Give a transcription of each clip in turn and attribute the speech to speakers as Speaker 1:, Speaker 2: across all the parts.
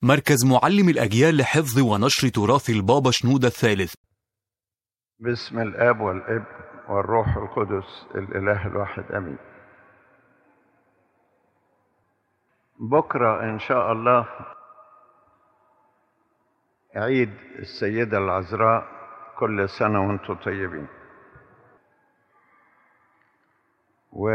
Speaker 1: مركز معلم الأجيال لحفظ ونشر تراث البابا شنودة الثالث
Speaker 2: باسم الاب والابن والروح القدس الاله الواحد امين بكره ان شاء الله عيد السيده العذراء كل سنه وانتم طيبين و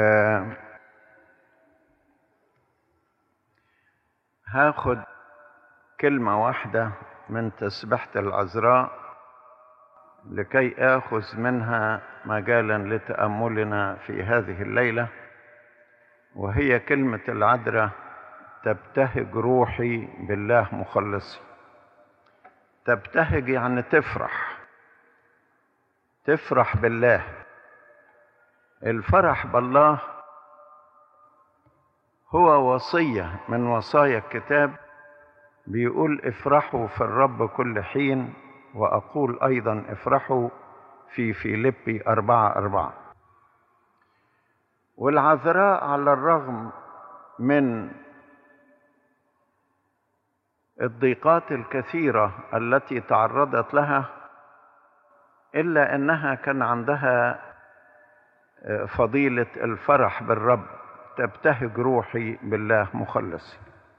Speaker 2: هاخد كلمه واحده من تسبحه العذراء لكي اخذ منها مجالا لتاملنا في هذه الليله وهي كلمه العذراء تبتهج روحي بالله مخلصي تبتهج يعني تفرح تفرح بالله الفرح بالله هو وصيه من وصايا الكتاب بيقول افرحوا في الرب كل حين وأقول أيضا افرحوا في فيليبي أربعة أربعة والعذراء على الرغم من الضيقات الكثيرة التي تعرضت لها إلا أنها كان عندها فضيلة الفرح بالرب تبتهج روحي بالله مخلصي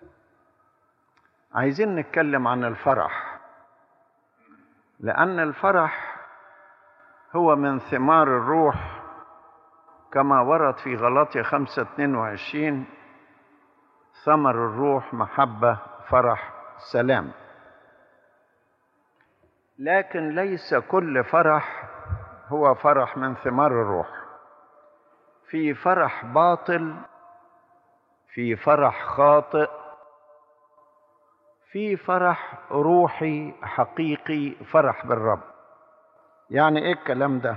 Speaker 2: عايزين نتكلم عن الفرح لأن الفرح هو من ثمار الروح كما ورد في غلاطية خمسة اتنين وعشرين ثمر الروح محبة فرح سلام لكن ليس كل فرح هو فرح من ثمار الروح في فرح باطل في فرح خاطئ في فرح روحي حقيقي فرح بالرب يعني ايه الكلام ده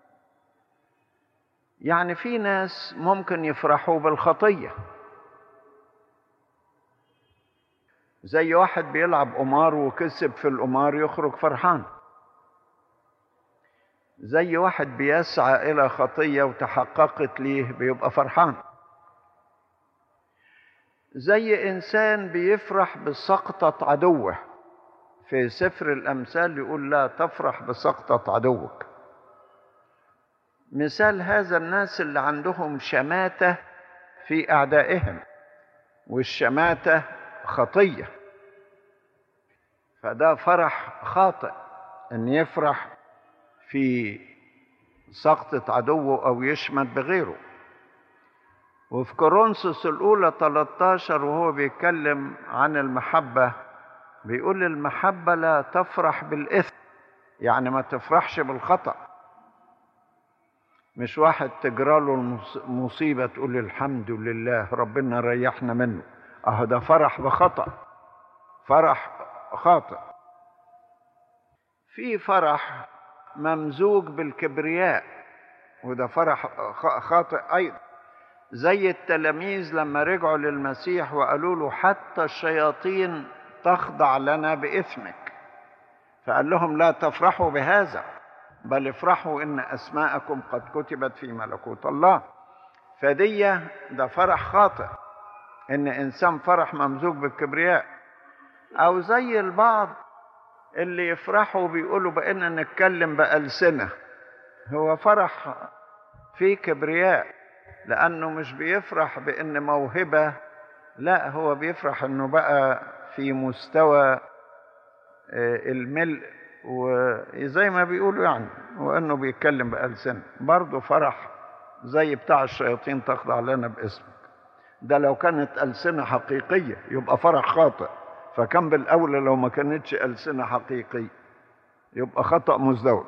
Speaker 2: يعني في ناس ممكن يفرحوا بالخطيه زي واحد بيلعب قمار وكسب في القمار يخرج فرحان زي واحد بيسعى الى خطيه وتحققت ليه بيبقى فرحان زي انسان بيفرح بسقطة عدوه في سفر الامثال يقول لا تفرح بسقطة عدوك مثال هذا الناس اللي عندهم شماتة في اعدائهم والشماتة خطية فده فرح خاطئ ان يفرح في سقطة عدوه او يشمت بغيره وفي كورنثوس الأولى 13 وهو بيتكلم عن المحبة بيقول المحبة لا تفرح بالإثم يعني ما تفرحش بالخطأ مش واحد تجرى له المصيبة تقول الحمد لله ربنا ريحنا منه أهو ده فرح بخطأ فرح خاطئ في فرح ممزوج بالكبرياء وده فرح خاطئ أيضا زي التلاميذ لما رجعوا للمسيح وقالوا له حتى الشياطين تخضع لنا بإثمك فقال لهم لا تفرحوا بهذا بل افرحوا إن أسماءكم قد كتبت في ملكوت الله فدي ده فرح خاطئ إن إنسان فرح ممزوج بالكبرياء أو زي البعض اللي يفرحوا بيقولوا بقينا نتكلم بألسنة هو فرح في كبرياء لأنه مش بيفرح بأن موهبة لا هو بيفرح أنه بقى في مستوى الملء وزي ما بيقولوا يعني وأنه بيتكلم بألسنة برضه فرح زي بتاع الشياطين تخضع لنا باسمك ده لو كانت ألسنة حقيقية يبقى فرح خاطئ فكان بالأولى لو ما كانتش ألسنة حقيقية يبقى خطأ مزدوج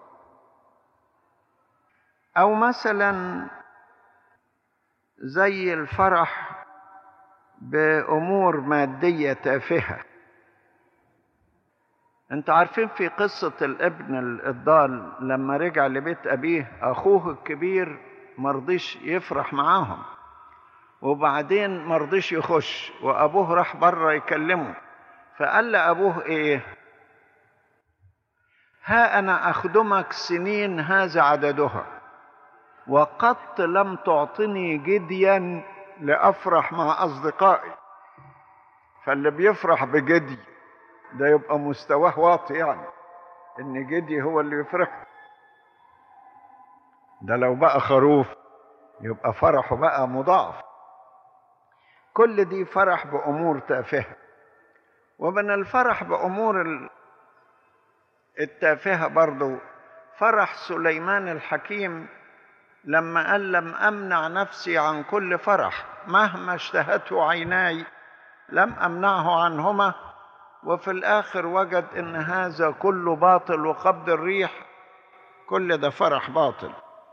Speaker 2: أو مثلا زي الفرح بامور ماديه تافهه انت عارفين في قصه الابن الضال لما رجع لبيت ابيه اخوه الكبير مرضيش يفرح معاهم وبعدين مرضيش يخش وابوه راح بره يكلمه فقال لابوه ايه ها انا اخدمك سنين هذا عددها وقد لم تعطني جديا لافرح مع اصدقائي فاللي بيفرح بجدي ده يبقى مستواه واطي يعني ان جدي هو اللي يفرح ده لو بقى خروف يبقى فرحه بقى مضاعف كل دي فرح بامور تافهه ومن الفرح بامور التافهه برضو فرح سليمان الحكيم لما قال لم امنع نفسي عن كل فرح مهما اشتهته عيناي لم امنعه عنهما وفي الاخر وجد ان هذا كله باطل وقبض الريح كل ده فرح باطل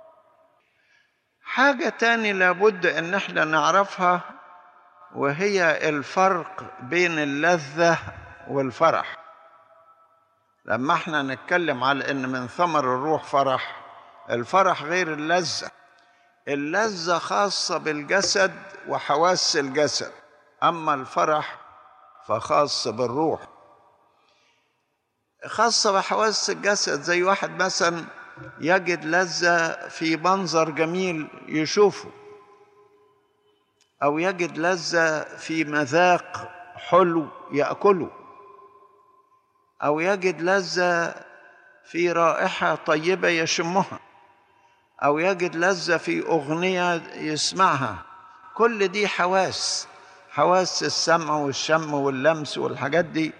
Speaker 2: حاجه تاني لابد ان احنا نعرفها وهي الفرق بين اللذه والفرح لما احنا نتكلم على ان من ثمر الروح فرح الفرح غير اللذه اللذه خاصه بالجسد وحواس الجسد اما الفرح فخاص بالروح خاصه بحواس الجسد زي واحد مثلا يجد لذه في منظر جميل يشوفه او يجد لذه في مذاق حلو ياكله او يجد لذه في رائحه طيبه يشمها او يجد لذه في اغنيه يسمعها كل دي حواس حواس السمع والشم واللمس والحاجات دي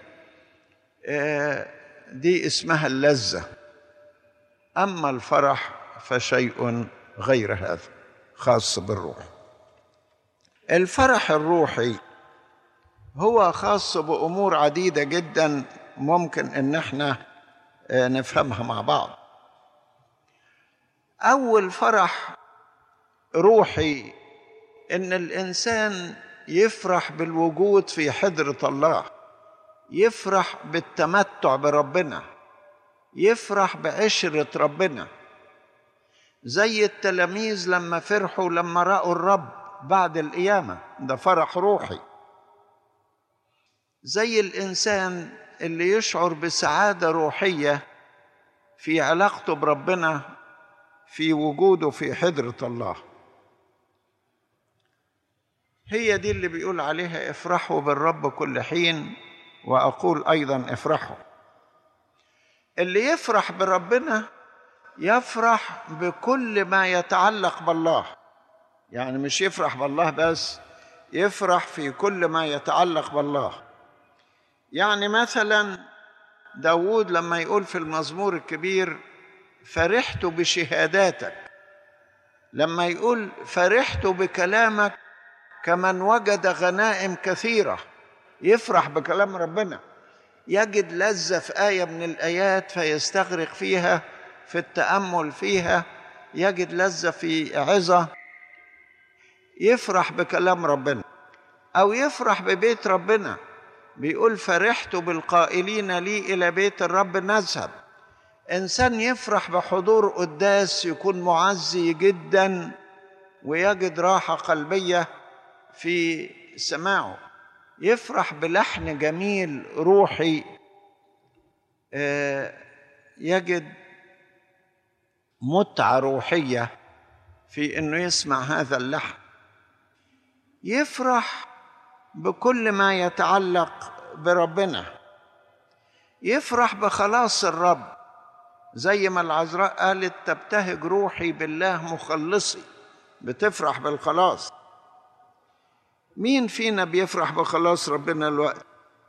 Speaker 2: دي اسمها اللذه اما الفرح فشيء غير هذا خاص بالروح الفرح الروحي هو خاص بامور عديده جدا ممكن ان احنا نفهمها مع بعض اول فرح روحي ان الانسان يفرح بالوجود في حضره الله يفرح بالتمتع بربنا يفرح بعشره ربنا زي التلاميذ لما فرحوا لما راوا الرب بعد القيامه ده فرح روحي زي الانسان اللي يشعر بسعاده روحيه في علاقته بربنا في وجوده في حضره الله هي دي اللي بيقول عليها افرحوا بالرب كل حين واقول ايضا افرحوا اللي يفرح بربنا يفرح بكل ما يتعلق بالله يعني مش يفرح بالله بس يفرح في كل ما يتعلق بالله يعني مثلا داود لما يقول في المزمور الكبير فرحت بشهاداتك لما يقول فرحت بكلامك كمن وجد غنائم كثيرة يفرح بكلام ربنا يجد لذة في آية من الآيات فيستغرق فيها في التأمل فيها يجد لذة في عظة يفرح بكلام ربنا أو يفرح ببيت ربنا بيقول فرحت بالقائلين لي إلى بيت الرب نذهب إنسان يفرح بحضور قداس يكون معزي جدا ويجد راحة قلبية في سماعه يفرح بلحن جميل روحي يجد متعة روحية في انه يسمع هذا اللحن يفرح بكل ما يتعلق بربنا يفرح بخلاص الرب زي ما العذراء قالت تبتهج روحي بالله مخلصي بتفرح بالخلاص مين فينا بيفرح بخلاص ربنا الوقت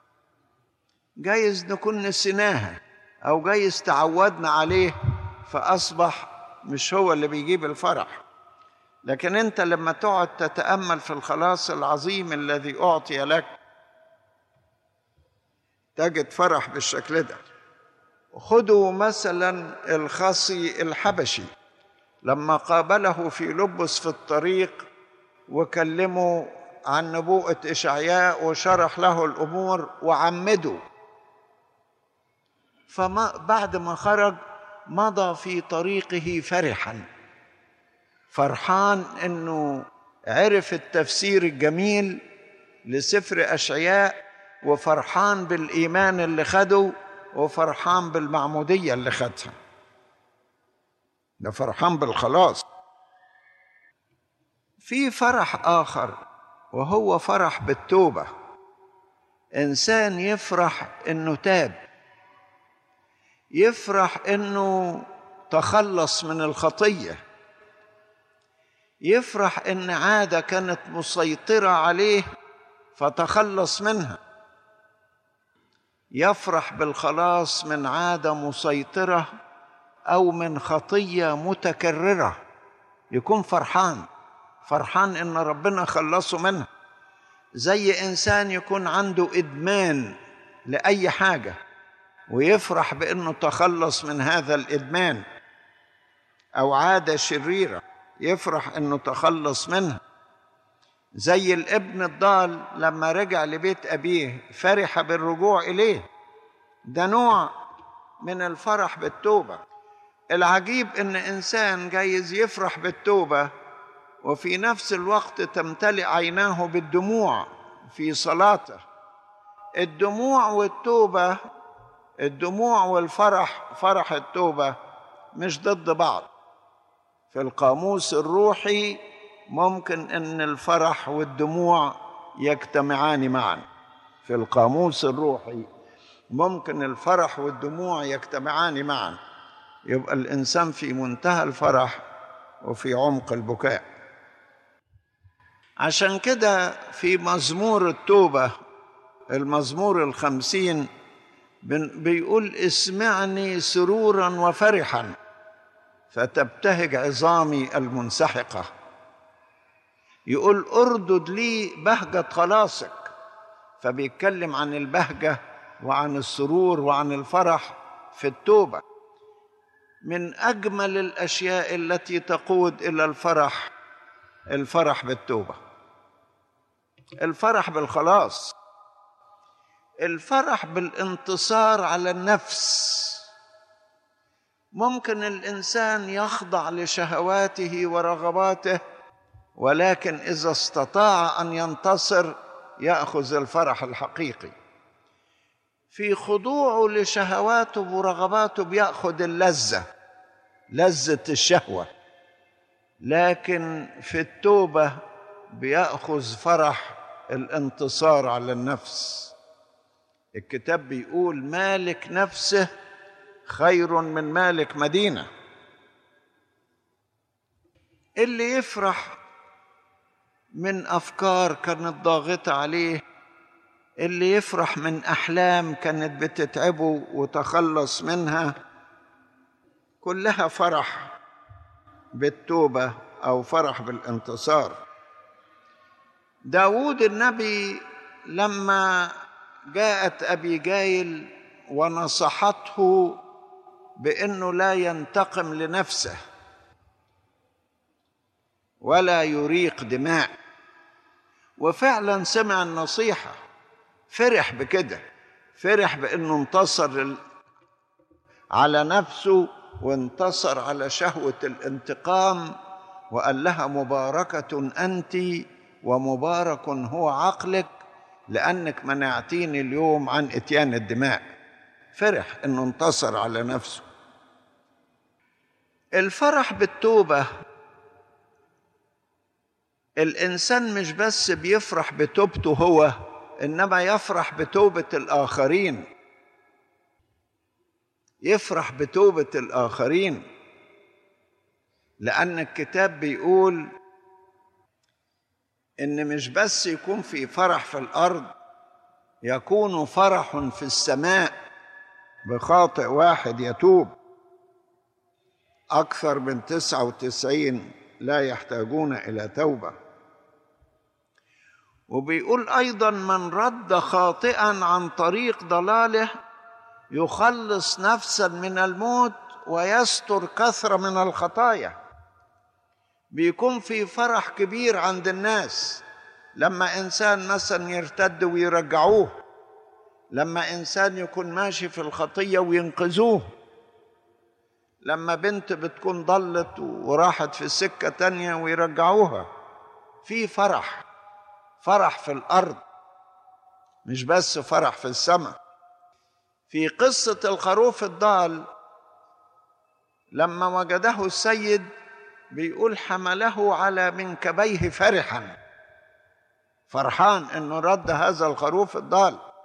Speaker 2: جايز نكون نسيناها او جايز تعودنا عليه فاصبح مش هو اللي بيجيب الفرح لكن انت لما تقعد تتامل في الخلاص العظيم الذي اعطي لك تجد فرح بالشكل ده خذوا مثلا الخصي الحبشي لما قابله في لبس في الطريق وكلمه عن نبوءة إشعياء وشرح له الأمور وعمده فما بعد ما خرج مضى في طريقه فرحا فرحان انه عرف التفسير الجميل لسفر اشعياء وفرحان بالايمان اللي خده وفرحان بالمعموديه اللي خدها ده فرحان بالخلاص في فرح اخر وهو فرح بالتوبه انسان يفرح انه تاب يفرح انه تخلص من الخطيه يفرح ان عاده كانت مسيطره عليه فتخلص منها يفرح بالخلاص من عاده مسيطره او من خطيه متكرره يكون فرحان فرحان ان ربنا خلصه منها زي انسان يكون عنده ادمان لاي حاجه ويفرح بانه تخلص من هذا الادمان او عاده شريره يفرح انه تخلص منها زي الابن الضال لما رجع لبيت ابيه فرح بالرجوع اليه ده نوع من الفرح بالتوبه العجيب ان انسان جايز يفرح بالتوبه وفي نفس الوقت تمتلئ عيناه بالدموع في صلاته الدموع والتوبه الدموع والفرح فرح التوبه مش ضد بعض في القاموس الروحي ممكن ان الفرح والدموع يجتمعان معا في القاموس الروحي ممكن الفرح والدموع يجتمعان معا يبقى الانسان في منتهى الفرح وفي عمق البكاء عشان كده في مزمور التوبه المزمور الخمسين بيقول اسمعني سرورا وفرحا فتبتهج عظامي المنسحقه يقول اردد لي بهجه خلاصك فبيتكلم عن البهجه وعن السرور وعن الفرح في التوبه من اجمل الاشياء التي تقود الى الفرح الفرح بالتوبه الفرح بالخلاص الفرح بالانتصار على النفس ممكن الانسان يخضع لشهواته ورغباته ولكن اذا استطاع ان ينتصر ياخذ الفرح الحقيقي في خضوعه لشهواته ورغباته بياخذ اللذه لذه الشهوه لكن في التوبه بياخذ فرح الانتصار على النفس الكتاب بيقول مالك نفسه خير من مالك مدينه اللي يفرح من افكار كانت ضاغطه عليه اللي يفرح من احلام كانت بتتعبه وتخلص منها كلها فرح بالتوبه او فرح بالانتصار داود النبي لما جاءت ابي جايل ونصحته بانه لا ينتقم لنفسه ولا يريق دماء وفعلا سمع النصيحه فرح بكده فرح بانه انتصر على نفسه وانتصر على شهوه الانتقام وقال لها مباركه انت ومبارك هو عقلك لانك منعتيني اليوم عن اتيان الدماء فرح انه انتصر على نفسه الفرح بالتوبه الانسان مش بس بيفرح بتوبته هو انما يفرح بتوبه الاخرين يفرح بتوبه الاخرين لان الكتاب بيقول ان مش بس يكون في فرح في الارض يكون فرح في السماء بخاطئ واحد يتوب اكثر من تسعه وتسعين لا يحتاجون الى توبه وبيقول ايضا من رد خاطئا عن طريق ضلاله يخلص نفسا من الموت ويستر كثره من الخطايا بيكون في فرح كبير عند الناس لما انسان مثلا يرتد ويرجعوه لما انسان يكون ماشي في الخطيه وينقذوه لما بنت بتكون ضلت وراحت في سكه تانيه ويرجعوها في فرح فرح في الارض مش بس فرح في السماء في قصه الخروف الضال لما وجده السيد بيقول حمله على منكبيه فرحا فرحان انه رد هذا الخروف الضال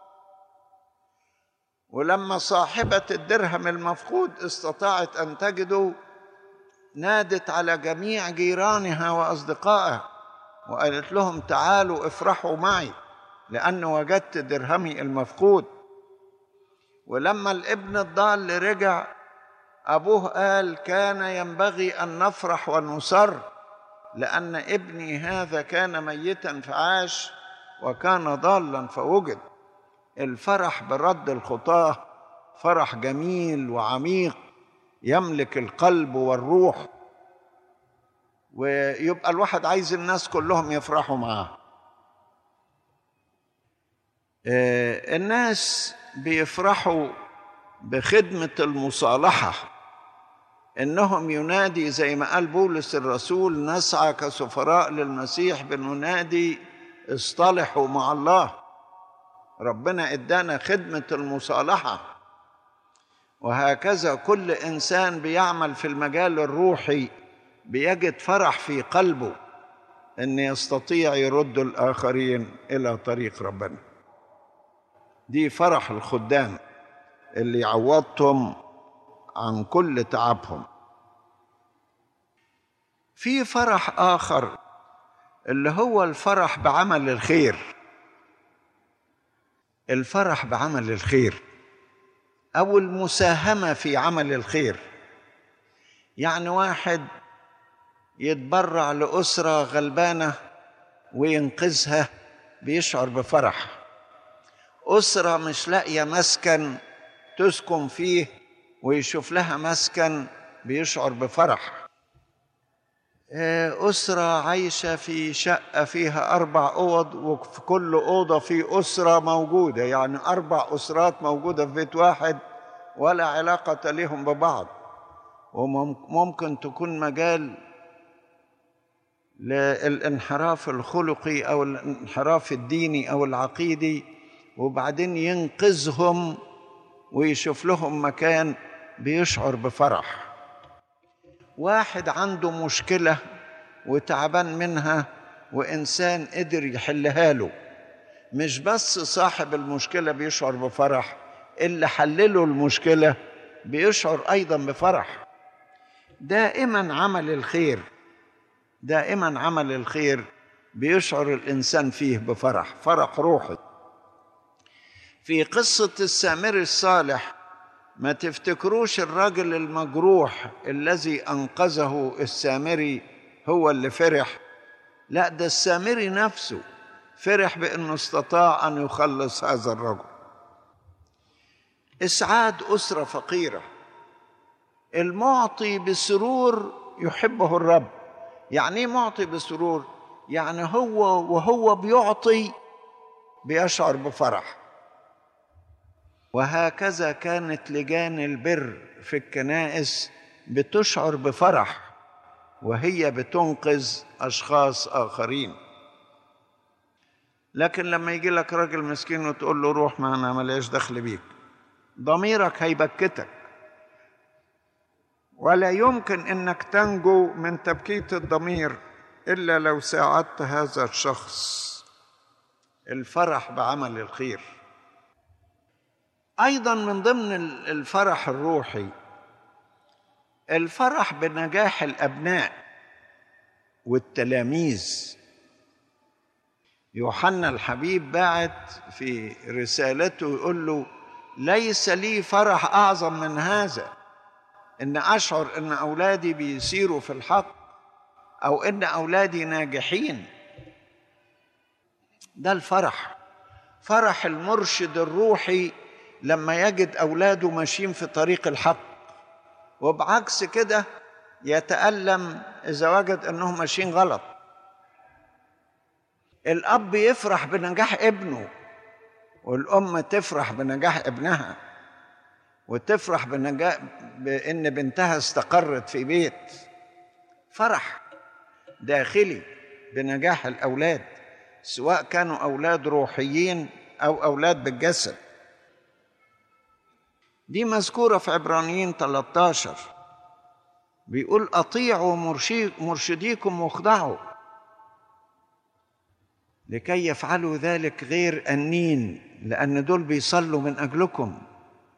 Speaker 2: ولما صاحبة الدرهم المفقود استطاعت أن تجده نادت على جميع جيرانها وأصدقائها وقالت لهم تعالوا افرحوا معي لأن وجدت درهمي المفقود ولما الابن الضال رجع أبوه قال كان ينبغي أن نفرح ونسر لأن ابني هذا كان ميتا فعاش وكان ضالا فوجد الفرح برد الخطاه فرح جميل وعميق يملك القلب والروح ويبقى الواحد عايز الناس كلهم يفرحوا معاه الناس بيفرحوا بخدمة المصالحة إنهم ينادي زي ما قال بولس الرسول نسعى كسفراء للمسيح بننادي اصطلحوا مع الله ربنا ادانا خدمة المصالحة وهكذا كل إنسان بيعمل في المجال الروحي بيجد فرح في قلبه أن يستطيع يرد الآخرين إلى طريق ربنا دي فرح الخدام اللي عوضتهم عن كل تعبهم في فرح آخر اللي هو الفرح بعمل الخير الفرح بعمل الخير او المساهمه في عمل الخير يعني واحد يتبرع لاسره غلبانه وينقذها بيشعر بفرح اسره مش لاقيه مسكن تسكن فيه ويشوف لها مسكن بيشعر بفرح أسرة عايشة في شقة فيها أربع أوض وفي كل أوضة في أسرة موجودة يعني أربع أسرات موجودة في بيت واحد ولا علاقة لهم ببعض وممكن تكون مجال للانحراف الخلقي أو الانحراف الديني أو العقيدي وبعدين ينقذهم ويشوف لهم مكان بيشعر بفرح واحد عنده مشكلة وتعبان منها وإنسان قدر يحلها له مش بس صاحب المشكلة بيشعر بفرح اللي حلله المشكلة بيشعر أيضا بفرح دائما عمل الخير دائما عمل الخير بيشعر الإنسان فيه بفرح فرح روحي في قصة السامري الصالح ما تفتكروش الراجل المجروح الذي انقذه السامري هو اللي فرح لا ده السامري نفسه فرح بانه استطاع ان يخلص هذا الرجل اسعاد اسره فقيره المعطي بسرور يحبه الرب يعني ايه معطي بسرور يعني هو وهو بيعطي بيشعر بفرح وهكذا كانت لجان البر في الكنائس بتشعر بفرح وهي بتنقذ اشخاص اخرين لكن لما يجي لك راجل مسكين وتقول له روح ما انا ملياش دخل بيك ضميرك هيبكتك ولا يمكن انك تنجو من تبكيت الضمير الا لو ساعدت هذا الشخص الفرح بعمل الخير ايضا من ضمن الفرح الروحي الفرح بنجاح الابناء والتلاميذ يوحنا الحبيب باعت في رسالته يقول له ليس لي فرح اعظم من هذا ان اشعر ان اولادي بيسيروا في الحق او ان اولادي ناجحين ده الفرح فرح المرشد الروحي لما يجد اولاده ماشيين في طريق الحق وبعكس كده يتالم اذا وجد انهم ماشيين غلط الاب يفرح بنجاح ابنه والام تفرح بنجاح ابنها وتفرح بنجاح بان بنتها استقرت في بيت فرح داخلي بنجاح الاولاد سواء كانوا اولاد روحيين او اولاد بالجسد دي مذكوره في عبرانيين 13 بيقول اطيعوا مرشديكم واخضعوا لكي يفعلوا ذلك غير أنين لأن دول بيصلوا من أجلكم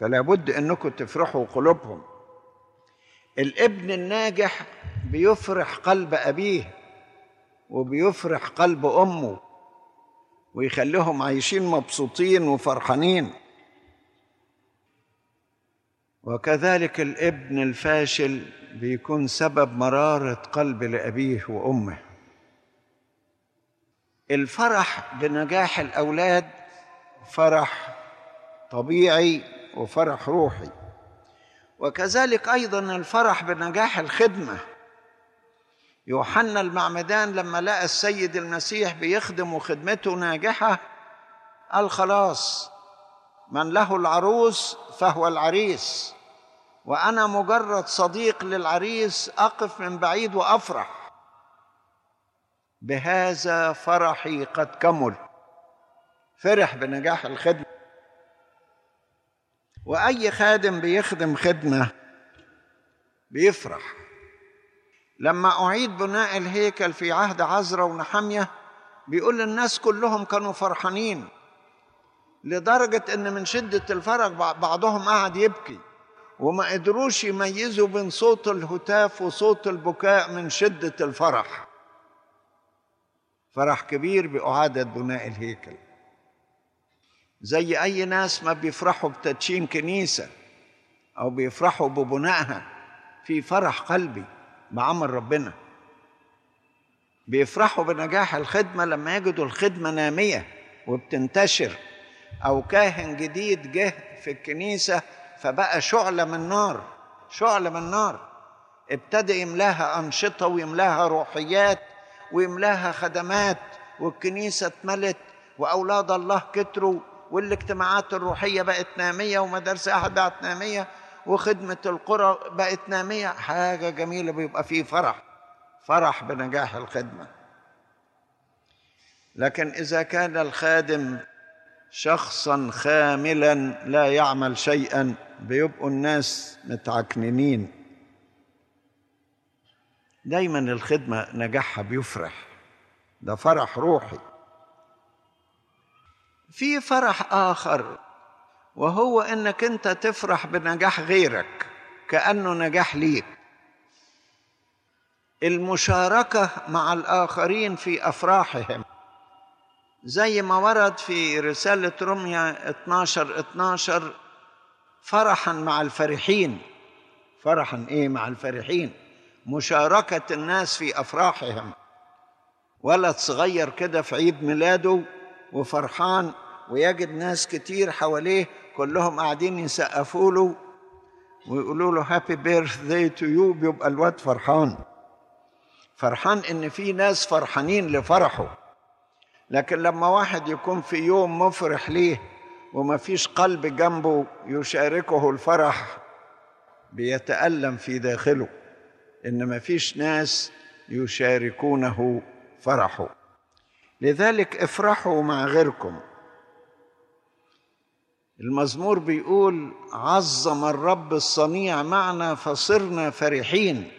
Speaker 2: فلا بد انكم تفرحوا قلوبهم الابن الناجح بيفرح قلب ابيه وبيفرح قلب امه ويخليهم عايشين مبسوطين وفرحانين وكذلك الابن الفاشل بيكون سبب مراره قلب لابيه وامه الفرح بنجاح الاولاد فرح طبيعي وفرح روحي وكذلك ايضا الفرح بنجاح الخدمه يوحنا المعمدان لما لقى السيد المسيح بيخدم وخدمته ناجحه قال خلاص من له العروس فهو العريس وانا مجرد صديق للعريس اقف من بعيد وافرح بهذا فرحي قد كمل فرح بنجاح الخدمه واي خادم بيخدم خدمه بيفرح لما اعيد بناء الهيكل في عهد عزرا ونحميه بيقول الناس كلهم كانوا فرحانين لدرجه ان من شده الفرح بعضهم قعد يبكي وما قدروش يميزوا بين صوت الهتاف وصوت البكاء من شده الفرح فرح كبير باعاده بناء الهيكل زي اي ناس ما بيفرحوا بتدشين كنيسه او بيفرحوا ببنائها في فرح قلبي بعمل ربنا بيفرحوا بنجاح الخدمه لما يجدوا الخدمه ناميه وبتنتشر او كاهن جديد جه في الكنيسه فبقى شعله من نار شعله من نار ابتدى يملاها انشطه ويملاها روحيات ويملاها خدمات والكنيسه اتملت واولاد الله كتروا والاجتماعات الروحيه بقت ناميه ومدارس احد بقت ناميه وخدمه القرى بقت ناميه حاجه جميله بيبقى فيه فرح فرح بنجاح الخدمه لكن اذا كان الخادم شخصا خاملا لا يعمل شيئا بيبقوا الناس متعكننين دايما الخدمه نجاحها بيفرح ده فرح روحي في فرح اخر وهو انك انت تفرح بنجاح غيرك كانه نجاح ليك المشاركه مع الاخرين في افراحهم زي ما ورد في رساله رمية 12 12 فرحا مع الفرحين فرحا ايه مع الفرحين مشاركه الناس في افراحهم ولد صغير كده في عيد ميلاده وفرحان ويجد ناس كتير حواليه كلهم قاعدين يسقفوا له ويقولوا له هابي بيرث داي تو يو بيبقى الواد فرحان فرحان ان في ناس فرحانين لفرحه لكن لما واحد يكون في يوم مفرح ليه وما فيش قلب جنبه يشاركه الفرح بيتألم في داخله ان ما فيش ناس يشاركونه فرحه لذلك افرحوا مع غيركم المزمور بيقول عظم الرب الصنيع معنا فصرنا فرحين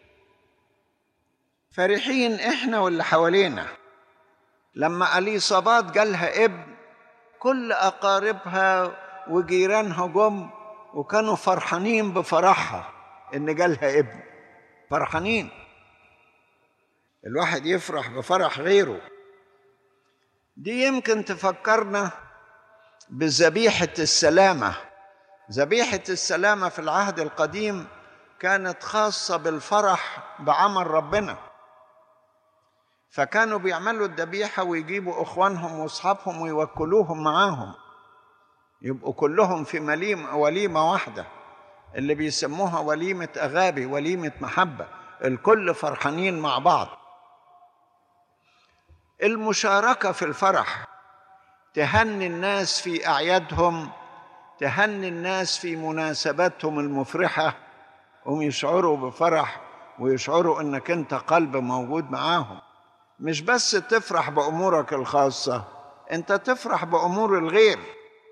Speaker 2: فرحين احنا واللي حوالينا لما اليصابات جالها ابن كل اقاربها وجيرانها جم وكانوا فرحانين بفرحها ان جالها ابن فرحانين الواحد يفرح بفرح غيره دي يمكن تفكرنا بذبيحة السلامة ذبيحة السلامة في العهد القديم كانت خاصة بالفرح بعمل ربنا فكانوا بيعملوا الذبيحة ويجيبوا إخوانهم وأصحابهم ويوكلوهم معاهم يبقوا كلهم في مليم وليمة واحدة اللي بيسموها وليمة أغابي وليمة محبة الكل فرحانين مع بعض المشاركة في الفرح تهني الناس في أعيادهم تهني الناس في مناسباتهم المفرحة هم يشعروا بفرح ويشعروا انك انت قلب موجود معاهم مش بس تفرح بامورك الخاصه انت تفرح بامور الغير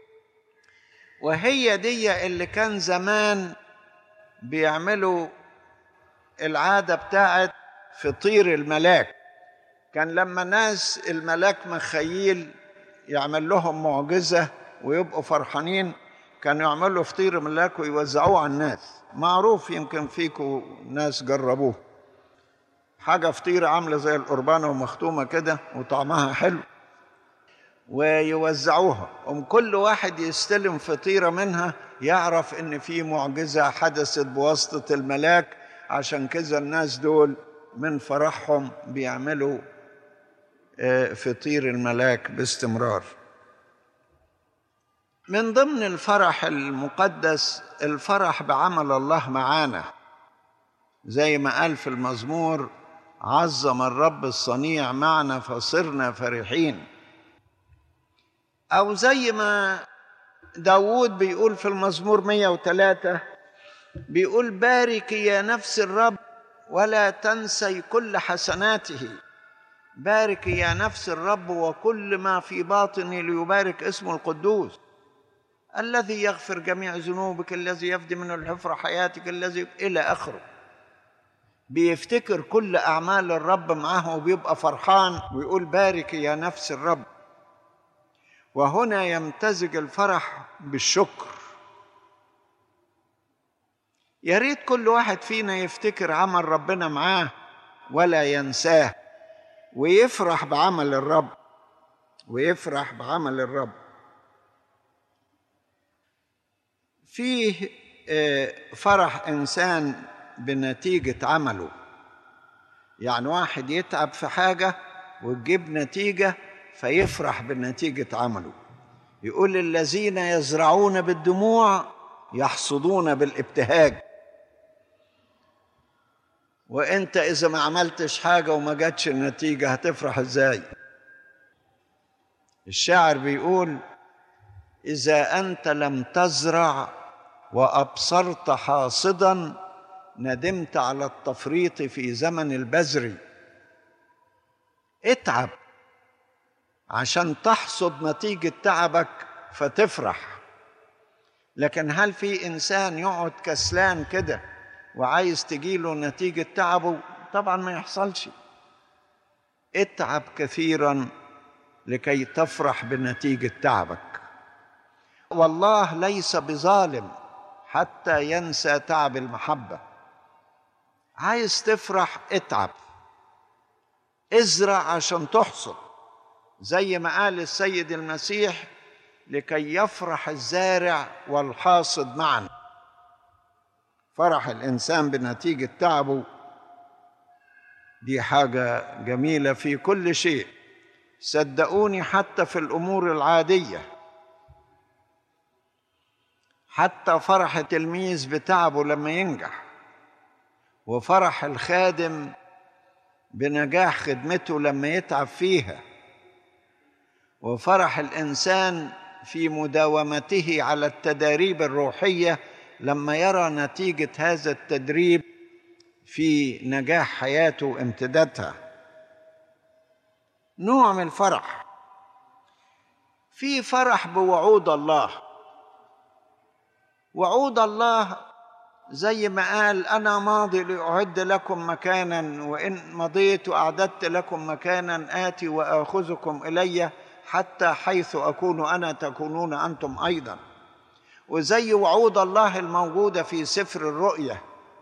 Speaker 2: وهي دي اللي كان زمان بيعملوا العاده بتاعت فطير الملاك كان لما ناس الملاك مخيل يعمل لهم معجزه ويبقوا فرحانين كانوا يعملوا فطير ملاك ويوزعوه على الناس معروف يمكن فيكم ناس جربوه حاجة فطيرة عاملة زي القربانة ومختومة كده وطعمها حلو ويوزعوها ام كل واحد يستلم فطيرة منها يعرف ان في معجزة حدثت بواسطة الملاك عشان كذا الناس دول من فرحهم بيعملوا فطير الملاك باستمرار من ضمن الفرح المقدس الفرح بعمل الله معانا زي ما قال في المزمور عظم الرب الصنيع معنا فصرنا فرحين أو زي ما داوود بيقول في المزمور 103 بيقول بارك يا نفس الرب ولا تنسي كل حسناته بارك يا نفس الرب وكل ما في باطني ليبارك اسمه القدوس الذي يغفر جميع ذنوبك الذي يفدي من الحفرة حياتك الذي إلى آخره بيفتكر كل أعمال الرب معاه وبيبقى فرحان ويقول بارك يا نفس الرب وهنا يمتزج الفرح بالشكر يا ريت كل واحد فينا يفتكر عمل ربنا معاه ولا ينساه ويفرح بعمل الرب ويفرح بعمل الرب فيه فرح انسان بنتيجه عمله يعني واحد يتعب في حاجه وتجيب نتيجه فيفرح بنتيجه عمله يقول الذين يزرعون بالدموع يحصدون بالابتهاج وانت اذا ما عملتش حاجه وما جاتش النتيجه هتفرح ازاي الشاعر بيقول اذا انت لم تزرع وابصرت حاصدا ندمت على التفريط في زمن البذر اتعب عشان تحصد نتيجه تعبك فتفرح لكن هل في انسان يقعد كسلان كده وعايز تجيله نتيجه تعبه طبعا ما يحصلش اتعب كثيرا لكي تفرح بنتيجه تعبك والله ليس بظالم حتى ينسى تعب المحبه عايز تفرح اتعب ازرع عشان تحصد زي ما قال السيد المسيح لكي يفرح الزارع والحاصد معا فرح الانسان بنتيجه تعبه دي حاجه جميله في كل شيء صدقوني حتى في الامور العاديه حتى فرح التلميذ بتعبه لما ينجح وفرح الخادم بنجاح خدمته لما يتعب فيها وفرح الانسان في مداومته على التداريب الروحيه لما يرى نتيجه هذا التدريب في نجاح حياته وامتدادها نوع من الفرح في فرح بوعود الله وعود الله زي ما قال انا ماضي لاعد لكم مكانا وان مضيت واعددت لكم مكانا اتي واخذكم الي حتى حيث اكون انا تكونون انتم ايضا وزي وعود الله الموجوده في سفر الرؤيا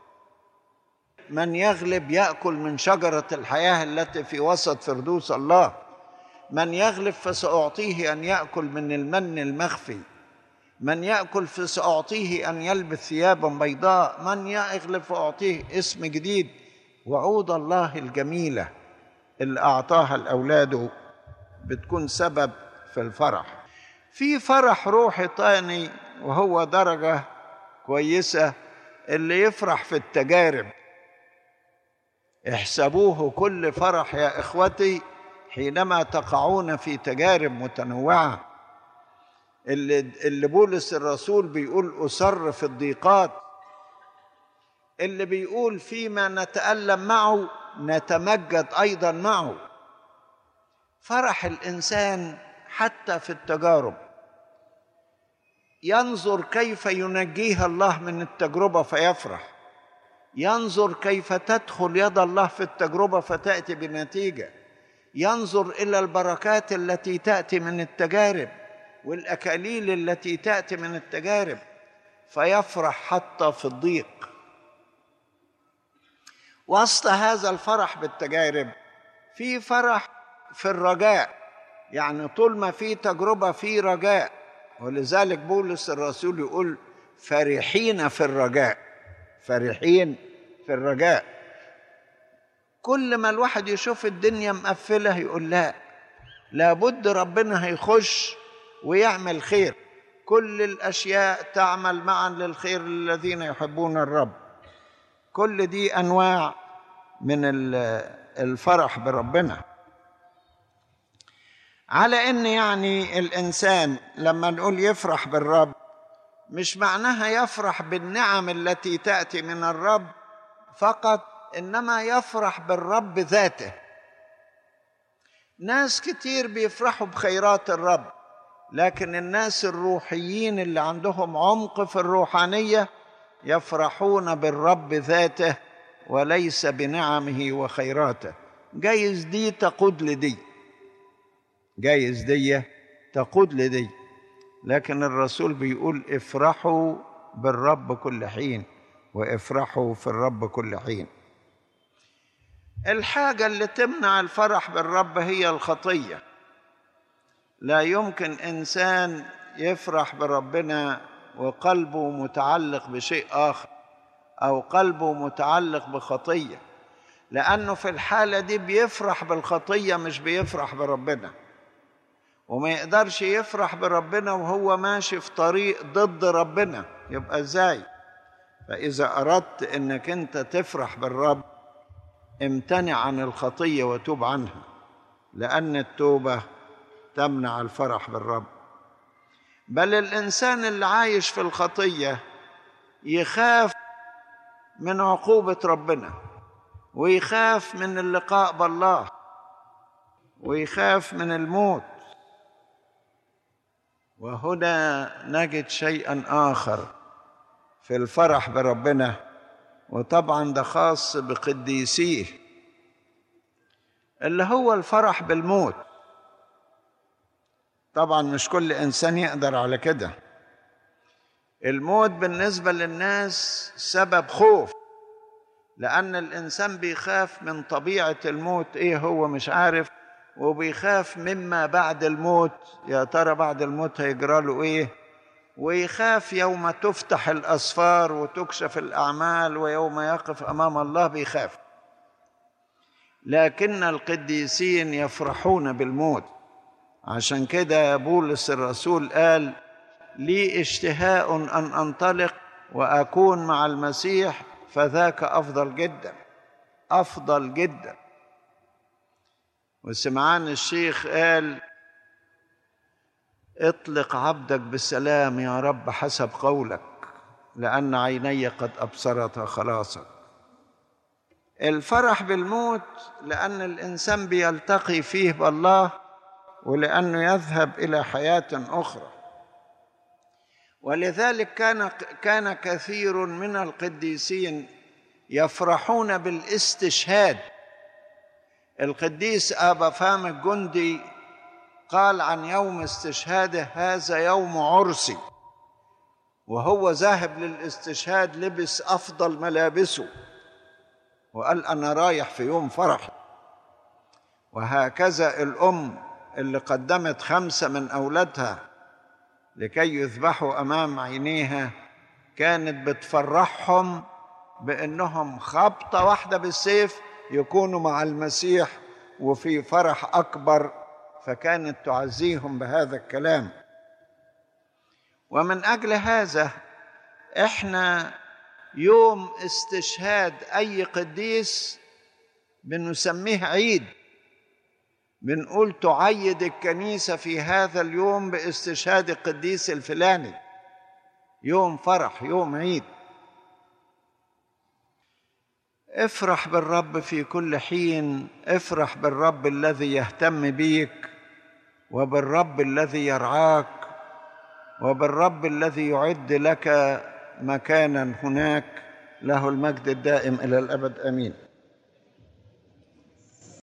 Speaker 2: من يغلب ياكل من شجره الحياه التي في وسط فردوس الله من يغلب فساعطيه ان ياكل من المن المخفي من ياكل فساعطيه ان يلبس ثيابا بيضاء من يغلب فاعطيه اسم جديد وعود الله الجميله اللي اعطاها لاولاده بتكون سبب في الفرح في فرح روحي تاني وهو درجه كويسه اللي يفرح في التجارب احسبوه كل فرح يا اخوتي حينما تقعون في تجارب متنوعه اللي اللي بولس الرسول بيقول أسر في الضيقات اللي بيقول فيما نتألم معه نتمجد أيضا معه فرح الإنسان حتى في التجارب ينظر كيف ينجيها الله من التجربة فيفرح ينظر كيف تدخل يد الله في التجربة فتأتي بنتيجة ينظر إلى البركات التي تأتي من التجارب والاكاليل التي تاتي من التجارب فيفرح حتى في الضيق وسط هذا الفرح بالتجارب في فرح في الرجاء يعني طول ما في تجربه في رجاء ولذلك بولس الرسول يقول فرحين في الرجاء فرحين في الرجاء كل ما الواحد يشوف الدنيا مقفله يقول لا لابد ربنا هيخش ويعمل خير كل الاشياء تعمل معا للخير للذين يحبون الرب كل دي انواع من الفرح بربنا على ان يعني الانسان لما نقول يفرح بالرب مش معناها يفرح بالنعم التي تاتي من الرب فقط انما يفرح بالرب ذاته ناس كتير بيفرحوا بخيرات الرب لكن الناس الروحيين اللي عندهم عمق في الروحانيه يفرحون بالرب ذاته وليس بنعمه وخيراته جايز دي تقود لدي جايز دي تقود لدي لكن الرسول بيقول افرحوا بالرب كل حين وافرحوا في الرب كل حين الحاجه اللي تمنع الفرح بالرب هي الخطيه لا يمكن انسان يفرح بربنا وقلبه متعلق بشيء اخر او قلبه متعلق بخطيه لانه في الحاله دي بيفرح بالخطيه مش بيفرح بربنا وما يقدرش يفرح بربنا وهو ماشي في طريق ضد ربنا يبقى ازاي فاذا اردت انك انت تفرح بالرب امتنع عن الخطيه وتوب عنها لان التوبه تمنع الفرح بالرب بل الانسان اللي عايش في الخطيه يخاف من عقوبه ربنا ويخاف من اللقاء بالله ويخاف من الموت وهنا نجد شيئا اخر في الفرح بربنا وطبعا ده خاص بقديسيه اللي هو الفرح بالموت طبعا مش كل انسان يقدر على كده الموت بالنسبه للناس سبب خوف لان الانسان بيخاف من طبيعه الموت ايه هو مش عارف وبيخاف مما بعد الموت يا ترى بعد الموت هيجرى له ايه ويخاف يوم تفتح الاسفار وتكشف الاعمال ويوم يقف امام الله بيخاف لكن القديسين يفرحون بالموت عشان كده بولس الرسول قال لي اشتهاء ان انطلق واكون مع المسيح فذاك افضل جدا افضل جدا وسمعان الشيخ قال اطلق عبدك بالسلام يا رب حسب قولك لان عيني قد ابصرت خلاصك الفرح بالموت لان الانسان بيلتقي فيه بالله ولانه يذهب الى حياه اخرى ولذلك كان كان كثير من القديسين يفرحون بالاستشهاد القديس ابا فام الجندي قال عن يوم استشهاده هذا يوم عرسي وهو ذاهب للاستشهاد لبس افضل ملابسه وقال انا رايح في يوم فرح وهكذا الام اللي قدمت خمسه من اولادها لكي يذبحوا امام عينيها كانت بتفرحهم بانهم خبطه واحده بالسيف يكونوا مع المسيح وفي فرح اكبر فكانت تعزيهم بهذا الكلام ومن اجل هذا احنا يوم استشهاد اي قديس بنسميه عيد بنقول تعيد الكنيسه في هذا اليوم باستشهاد القديس الفلاني يوم فرح يوم عيد افرح بالرب في كل حين افرح بالرب الذي يهتم بيك وبالرب الذي يرعاك وبالرب الذي يعد لك مكانا هناك له المجد الدائم الى الابد امين